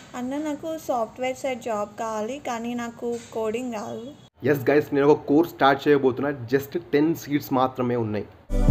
అన్న నాకు software side job కావాలి కానీ నాకు కోడింగ్ రాదు ఎస్ గైస్ నేను ఒక కోర్స్ స్టార్ట్ చేయబోతున్నా జస్ట్ టెన్ సీట్స్ మాత్రమే ఉన్నాయి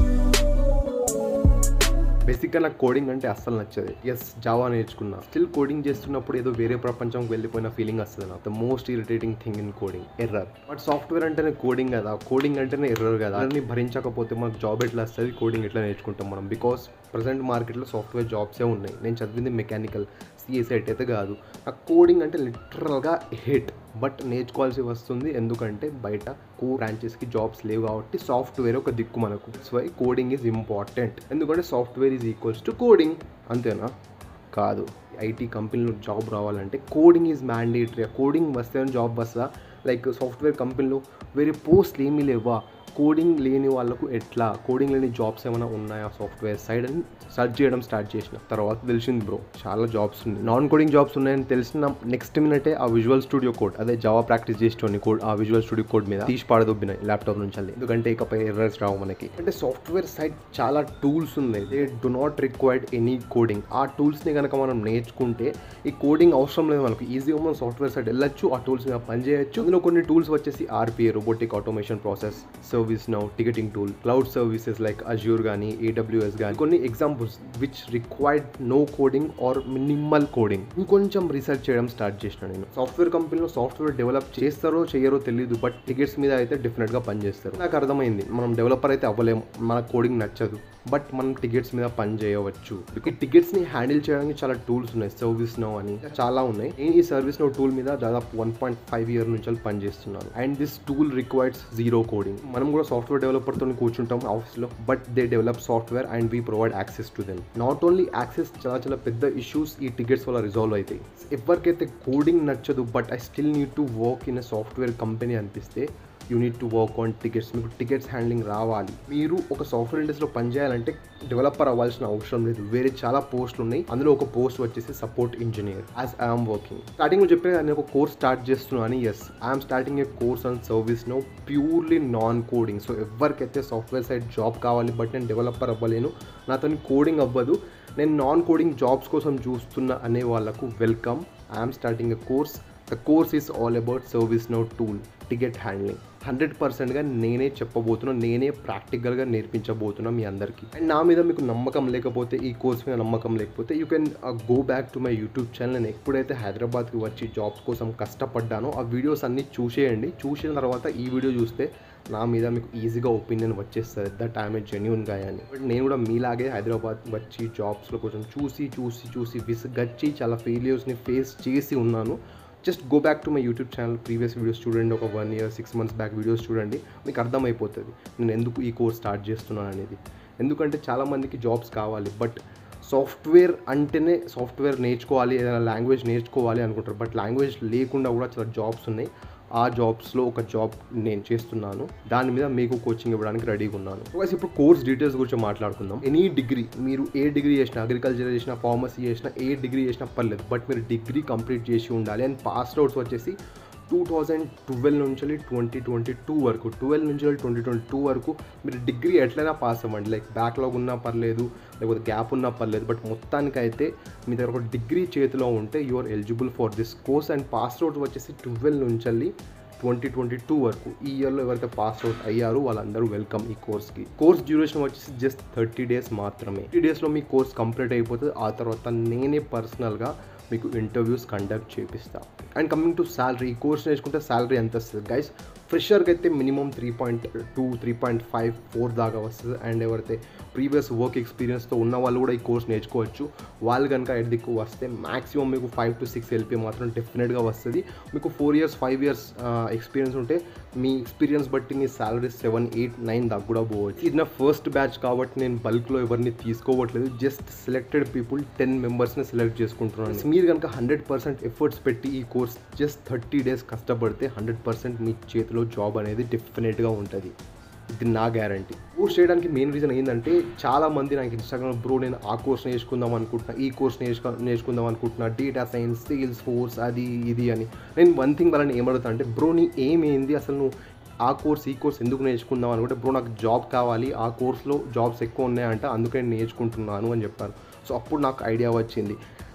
బేసిక్గా నాకు కోడింగ్ అంటే అస్సలు నచ్చదు ఎస్ జావా నేర్చుకున్నా స్టిల్ కోడింగ్ చేస్తున్నప్పుడు ఏదో వేరే ప్రపంచంకి వెళ్ళిపోయిన ఫీలింగ్ వస్తుంది నాకు the most irritating thing in coding error but software అంటేనే కోడింగ్ కదా కోడింగ్ అంటేనే ఎర్రర్ కదా అన్ని భరించకపోతే మనకు జాబ్ ఎట్లా వస్తుంది కోడింగ్ ఎట్లా నేర్చుకుంటాం మనం బికాస్ ప్రజెంట్ మార్కెట్లో సాఫ్ట్వేర్ జాబ్సే ఉన్నాయి నేను చదివింది మెకానికల్ సిఎస్ఐట్ అయితే కాదు ఆ కోడింగ్ అంటే లిటరల్గా హిట్ బట్ నేర్చుకోవాల్సి వస్తుంది ఎందుకంటే బయట కో బ్రాంచెస్కి జాబ్స్ లేవు కాబట్టి సాఫ్ట్వేర్ ఒక దిక్కు మనకు so why coding is important ఎందుకంటే software is equals to coding అంతేనా కాదు ఐటీ కంపెనీలో జాబ్ రావాలంటే కోడింగ్ ఈజ్ మ్యాండేటరీ కోడింగ్ వస్తే జాబ్ వస్తా లైక్ సాఫ్ట్వేర్ కంపెనీలో వేరే పోస్ట్లు ఏమీ లేవా కోడింగ్ లేని వాళ్ళకు ఎట్లా కోడింగ్ లేని జాబ్స్ ఏమైనా ఉన్నాయా సాఫ్ట్వేర్ సైడ్ అని సెర్చ్ చేయడం స్టార్ట్ చేసిన తర్వాత తెలిసింది బ్రో చాలా జాబ్స్ ఉన్నాయి నాన్ కోడింగ్ జాబ్స్ ఉన్నాయని తెలిసిన నెక్స్ట్ మినిటే ఆ విజువల్ స్టూడియో కోడ్ అదే జావా ప్రాక్టీస్ చేసేటోని కోడ్ ఆ విజువల్ స్టూడియో కోడ్ మీద తీసి పాడదొబ్బినాయి ల్యాప్టాప్ నుంచి వెళ్ళి. ఎందుకంటే ఇకపై ఎర్రర్స్ రావు మనకి అంటే సాఫ్ట్వేర్ సైడ్ చాలా టూల్స్ ఉన్నాయి they do not required any coding ఆ టూల్స్ని కనుక మనం నేర్చుకుంటే ఈ కోడింగ్ అవసరం లేదు మనకు ఈజీగా మనం సాఫ్ట్వేర్ సైడ్ వెళ్ళొచ్చు ఆ టూల్స్ మీద పని చేయొచ్చు ఇందులో కొన్ని టూల్స్ వచ్చేసి RPA robotic automation process ServiceNow ticketing tool cloud services like Azure కానీ ఏడబ్ల్యూఎస్ కానీ కొన్ని examples which required no coding or minimal coding ఇంకొంచెం రీసెర్చ్ చేయడం స్టార్ట్ చేసిన నేను సాఫ్ట్వేర్ కంపెనీలో సాఫ్ట్వేర్ డెవలప్ చేస్తారో చేయరో తెలియదు బట్ టికెట్స్ మీద అయితే డెఫినెట్గా పనిచేస్తారు నాకు అర్థమైంది మనం డెవలపర్ అయితే అవ్వలేము మన కోడింగ్ నచ్చదు బట్ మనం టికెట్స్ మీద పని చేయవచ్చు ఈ టికెట్స్ ని హ్యాండిల్ చేయడానికి చాలా టూల్స్ ఉన్నాయి సర్వీస్ నో అని ఇంకా చాలా ఉన్నాయి నేను ఈ సర్వీస్ నో టూల్ మీద దాదాపు వన్ పాయింట్ ఫైవ్ ఇయర్ నుంచి పని చేస్తున్నాను and this tool requires zero coding మనం కూడా సాఫ్ట్వేర్ డెవలపర్ తో కూర్చుంటాం ఆఫీస్ లో but they develop software and we provide access to them not only access చాలా చాలా పెద్ద ఇష్యూస్ ఈ టికెట్స్ వల్ల రిజాల్వ్ అవుతాయి ఎవరికైతే కోడింగ్ నచ్చదు but I still need to work in software company అనిపిస్తే you need to work on tickets మీకు టికెట్స్ హ్యాండ్లింగ్ రావాలి మీరు ఒక సాఫ్ట్వేర్ ఇండస్ట్రీలో పనిచేయాలంటే డెవలపర్ అవ్వాల్సిన అవసరం లేదు వేరే చాలా పోస్టులు ఉన్నాయి అందులో ఒక పోస్ట్ వచ్చేసి support engineer as I'm working starting లో చెప్పిన నేను ఒక కోర్స్ స్టార్ట్ చేస్తున్నాను yes I'm starting a course on ServiceNow purely non coding so ఎవరికైతే సాఫ్ట్వేర్ సైడ్ జాబ్ కావాలి బట్ నేను డెవలపర్ అవ్వలేను నాతో కోడింగ్ అవ్వదు నేను నాన్ కోడింగ్ జాబ్స్ కోసం చూస్తున్న అనే వాళ్ళకు welcome I'm starting a course the course is all about ServiceNow tool ticket handling hundred పర్సెంట్గా నేనే చెప్పబోతున్నా నేనే ప్రాక్టికల్గా నేర్పించబోతున్నా మీ అందరికీ అండ్ నా మీద మీకు నమ్మకం లేకపోతే ఈ కోర్స్ మీద నమ్మకం లేకపోతే you can go back to my YouTube channel నేను ఎప్పుడైతే హైదరాబాద్కి వచ్చి జాబ్స్ కోసం కష్టపడ్డానో ఆ వీడియోస్ అన్నీ చూసేయండి చూసిన తర్వాత ఈ వీడియో చూస్తే నా మీద మీకు ఈజీగా ఒపీనియన్ వచ్చేస్తుంది దట్ ఐఎమ్ ఏ జెన్యున్ గాయ అని బట్ నేను కూడా మీలాగే హైదరాబాద్ వచ్చి జాబ్స్లో కొంచెం చూసి చూసి చూసి విసుగచ్చి చాలా ఫెయిల్యూర్స్ని ఫేస్ చేసి ఉన్నాను just go back to my YouTube channel previous videos చూడండి ఒక one year six months back videos చూడండి మీకు అర్థమైపోతుంది నేను ఎందుకు ఈ కోర్స్ స్టార్ట్ చేస్తున్నాను అనేది ఎందుకంటే చాలామందికి జాబ్స్ కావాలి బట్ సాఫ్ట్వేర్ అంటేనే సాఫ్ట్వేర్ నేర్చుకోవాలి ఏదైనా లాంగ్వేజ్ నేర్చుకోవాలి అనుకుంటారు బట్ లాంగ్వేజ్ లేకుండా కూడా చాలా జాబ్స్ ఉన్నాయి ఆ జాబ్స్లో ఒక జాబ్ నేను చేస్తున్నాను దాని మీద మీకు కోచింగ్ ఇవ్వడానికి రెడీగా ఉన్నాను Guys, ఇప్పుడు కోర్స్ డీటెయిల్స్ గురించి మాట్లాడుకుందాం ఎనీ డిగ్రీ మీరు ఏ డిగ్రీ చేసినా అగ్రికల్చర్ చేసినా ఫార్మసీ చేసినా ఏ డిగ్రీ చేసినా పర్లేదు బట్ మీరు డిగ్రీ కంప్లీట్ చేసి ఉండాలి అండ్ పాస్ అవుట్స్ వచ్చేసి టూ థౌజండ్ ట్వెల్వ్ నుంచి ట్వంటీ ట్వంటీ టూ వరకు ట్వెల్వ్ నుంచి ట్వంటీ ట్వంటీ టూ వరకు మీరు డిగ్రీ ఎట్లయినా పాస్ అవ్వండి లైక్ బ్యాక్లాగ్ ఉన్నా పర్లేదు లేకపోతే గ్యాప్ ఉన్నా పర్లేదు బట్ మొత్తానికైతే మీ దగ్గర ఒక డిగ్రీ చేతిలో ఉంటే you are eligible for this course and pass out వచ్చేసి ట్వెల్వ్ నుంచి ట్వంటీ ట్వంటీ టూ వరకు ఈ ఇయర్లో ఎవరైతే పాస్ అవుట్ అయ్యారో వాళ్ళందరూ వెల్కమ్ ఈ కోర్స్కి కోర్స్ డ్యూరేషన్ వచ్చేసి జస్ట్ థర్టీ డేస్ మాత్రమే థర్టీ డేస్లో మీ కోర్స్ కంప్లీట్ అయిపోతుంది ఆ తర్వాత నేనే పర్సనల్గా మీకు ఇంటర్వ్యూస్ కండక్ట్ చేపిస్తా అండ్ కమింగ్ టు శాలరీ ఈ కోర్స్ నేర్చుకుంటే శాలరీ ఎంత వస్తుంది గైస్ ఫ్రెషర్కి అయితే minimum three point two three point five four దాకా వస్తుంది అండ్ ఎవరైతే ప్రీవియస్ వర్క్ ఎక్స్పీరియన్స్తో ఉన్న వాళ్ళు కూడా ఈ కోర్స్ నేర్చుకోవచ్చు వాళ్ళు కనుక ఎడ్దిక్కు వస్తే మాక్సిమం మీకు ఫైవ్ టు సిక్స్ ఎల్పీ మాత్రం డెఫినెట్గా వస్తుంది మీకు four years five years experience ఉంటే మీ ఎక్స్పీరియన్స్ బట్టి మీ శాలరీ సెవెన్ ఎయిట్ నైన్ దాకా కూడా పోవచ్చు ఇది నా ఫస్ట్ బ్యాచ్ కాబట్టి నేను బల్క్లో ఎవరిని తీసుకోవట్లేదు జస్ట్ సెలెక్టెడ్ పీపుల్ టెన్ మెంబర్స్ని సెలెక్ట్ చేసుకుంటున్నాను మీరు కనుక హండ్రెడ్ పర్సెంట్ ఎఫర్ట్స్ పెట్టి ఈ కోర్స్ జస్ట్ థర్టీ డేస్ కష్టపడితే హండ్రెడ్ పర్సెంట్ మీ చేతిలో జాబ్ అనేది డెఫినెట్గా ఉంటుంది ఇది నా గ్యారంటీ కోర్స్ చేయడానికి మెయిన్ రీజన్ ఏంటంటే చాలా మంది నాకు ఇన్స్టాగ్రామ్ బ్రో నేను ఆ కోర్స్ నేర్చుకుందాం అనుకుంటున్నా ఈ కోర్స్ నేర్చుకో నేర్చుకుందాం అనుకుంటున్నా డేటా సైన్స్ సేల్స్ ఫోర్స్ అది ఇది అని నేను వన్ థింగ్ వాళ్ళని ఏమడుగుతా అంటే బ్రో నీ ఏం ఏంది అసలు నువ్వు ఆ కోర్స్ ఈ కోర్స్ ఎందుకు నేర్చుకుందాం అనుకుంటే బ్రో నాకు జాబ్ కావాలి ఆ కోర్స్లో జాబ్స్ ఎక్కువ ఉన్నాయంట అందుకే నేను నేర్చుకుంటున్నాను అని చెప్పాను సో అప్పుడు నాకు ఐడియా వచ్చింది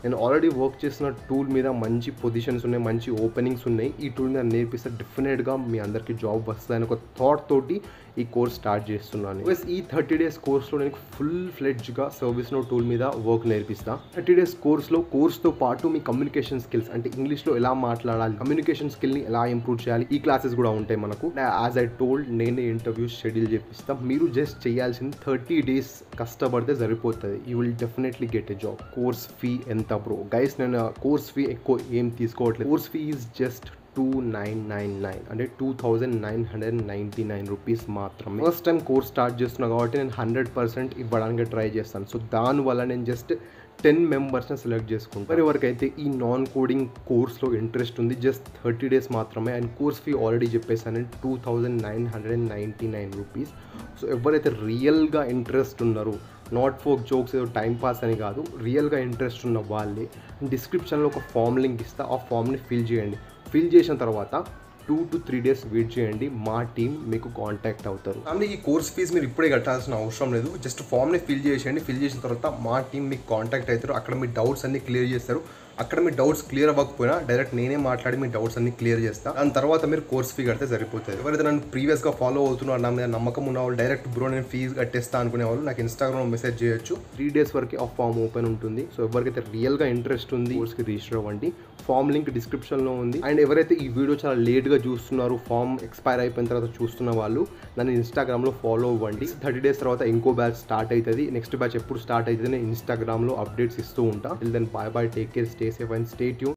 నేను ఆల్రెడీ వర్క్ చేసిన టూల్ మీద మంచి పొజిషన్స్ ఉన్నాయి మంచి ఓపెనింగ్స్ ఉన్నాయి ఈ టూల్ మీద నేర్పిస్తే డెఫినెట్గా మీ అందరికీ జాబ్ వస్తుందని ఒక థాట్ తోటి ఈ కోర్స్ స్టార్ట్ చేస్తున్నాను ప్లస్ ఈ థర్టీ డేస్ కోర్స్లో నేను ఫుల్ ఫ్లెడ్జ్గా సర్వీస్ నో టూల్ మీద వర్క్ నేర్పిస్తా థర్టీ డేస్ కోర్స్లో కోర్స్తో పాటు మీ కమ్యూనికేషన్ స్కిల్స్ అంటే ఇంగ్లీష్లో ఎలా మాట్లాడాలి కమ్యూనికేషన్ స్కిల్ని ఎలా ఇంప్రూవ్ చేయాలి ఈ క్లాసెస్ కూడా ఉంటాయి మనకు యాజ్ ఐ టోల్డ్ నేనే ఇంటర్వ్యూస్ షెడ్యూల్ చేపిస్తా మీరు జస్ట్ చేయాల్సింది థర్టీ డేస్ కష్టపడితే సరిపోతుంది you will definitely get a job course fee ఎంత బ్రో గైస్ నేను కోర్స్ ఫీ ఎక్కువ ఏం తీసుకోవట్లేదు course fee is just two nine nine nine అంటే two thousand nine hundred ninety nine rupees మాత్రమే ఫస్ట్ టైం కోర్స్ స్టార్ట్ చేస్తున్నా కాబట్టి నేను హండ్రెడ్ పర్సెంట్ ఇవ్వడానికి ట్రై చేస్తాను సో దానివల్ల నేను జస్ట్ టెన్ మెంబర్స్ని సెలెక్ట్ చేసుకుంటాను మరి ఎవరికైతే ఈ నాన్ కోడింగ్ కోర్స్లో ఇంట్రెస్ట్ ఉంది జస్ట్ థర్టీ డేస్ మాత్రమే అండ్ కోర్స్ ఫీ ఆల్రెడీ చెప్పేసాను two thousand nine hundred ninety nine rupees so ఎవరైతే రియల్గా ఇంట్రెస్ట్ ఉన్నారో నాట్ ఫోక్ జోక్స్ ఏదో టైం పాస్ అని కాదు రియల్గా ఇంట్రెస్ట్ ఉన్న వాళ్ళే డిస్క్రిప్షన్లో ఒక ఫామ్ లింక్ ఇస్తా ఆ ఫామ్ని ఫిల్ చేయండి ఫిల్ చేసిన తర్వాత two to three days wait చేయండి మా టీం మీకు కాంటాక్ట్ అవుతారు ఫ్యామిలీ ఈ కోర్స్ ఫీజు మీరు ఇప్పుడే కట్టాల్సిన అవసరం లేదు జస్ట్ ఫామ్ని ఫిల్ చేసేయండి ఫిల్ చేసిన తర్వాత మా టీం మీకు కాంటాక్ట్ అవుతారు అక్కడ మీ డౌట్స్ అన్ని క్లియర్ చేస్తారు అక్కడ మీ డౌట్స్ క్లియర్ అవ్వకపోయినా డైరెక్ట్ నేనే మాట్లాడి మీ డౌట్స్ అన్ని క్లియర్ చేస్తా దాని తర్వాత మీరు కోర్స్ ఫీ కడితే సరిపోతుంది ఎవరైతే నన్ను ప్రీవియస్గా ఫాలో అవుతున్నారు నా మీద నమ్మకం ఉన్న వాళ్ళు డైరెక్ట్ బ్రో నేను ఫీజు కట్టేస్తా అనుకునే వాళ్ళు నాకు ఇన్స్టాగ్రామ్ మెసేజ్ చేయొచ్చు త్రీ డేస్ వరకు ఆ ఫామ్ ఓపెన్ ఉంటుంది సో ఎవరికైతే రియల్గా ఇంట్రెస్ట్ ఉంది కోర్స్కి రిజిస్టర్ అవ్వండి ఫామ్ లింక్ డిస్క్రిప్షన్లో ఉంది అండ్ ఎవరైతే ఈ వీడియో చాలా లేట్గా చూస్తున్నారు ఫామ్ ఎక్స్పైర్ అయిపోయిన తర్వాత చూస్తున్న వాళ్ళు నన్ను ఇన్స్టాగ్రామ్లో ఫాలో అవ్వండి థర్టీ డేస్ తర్వాత ఇంకో బ్యాచ్ స్టార్ట్ అవుతుంది నెక్స్ట్ బ్యాచ్ ఎప్పుడు స్టార్ట్ అవుతుంది నేను ఇన్స్టాగ్రామ్లో అప్డేట్స్ ఇస్తూ ఉంటా then bye bye take care stay safe and stay tune